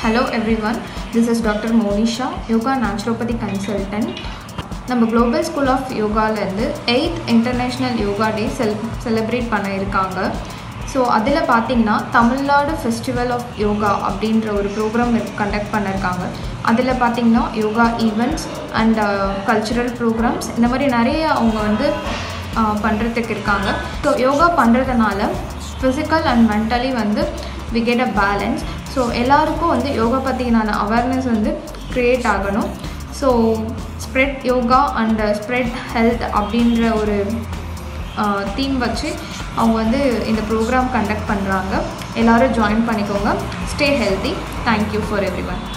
Hello everyone, this is Dr. Monisha, Yoga Naturopathy Consultant. நம்ம global school of யோகாலேருந்து eighth international yoga day செல் celebrate பண்ண இருக்காங்க so அதில் பார்த்தீங்கன்னா தமிழ்நாடு ஃபெஸ்டிவல் ஆஃப் யோகா அப்படின்ற ஒரு ப்ரோக்ராம் கண்டக்ட் பண்ணியிருக்காங்க அதில் பார்த்தீங்கன்னா yoga events and cultural programmes இந்த மாதிரி நிறைய அவங்க வந்து பண்ணுறதுக்கு இருக்காங்க ஸோ யோகா பண்ணுறதுனால ஃபிசிக்கல் அண்ட் மென்டலி வந்து we get a balance so எல்லாருக்கும் வந்து யோகா பற்றினான அவேர்னஸ் வந்து க்ரியேட் ஆகணும் so spread yoga and spread health அப்படின்ற ஒரு தீம் வச்சு அவங்க வந்து இந்த ப்ரோக்ராம் கண்டக்ட் பண்ணுறாங்க எல்லோரும் ஜாயின் பண்ணிக்கோங்க stay healthy thank you for every one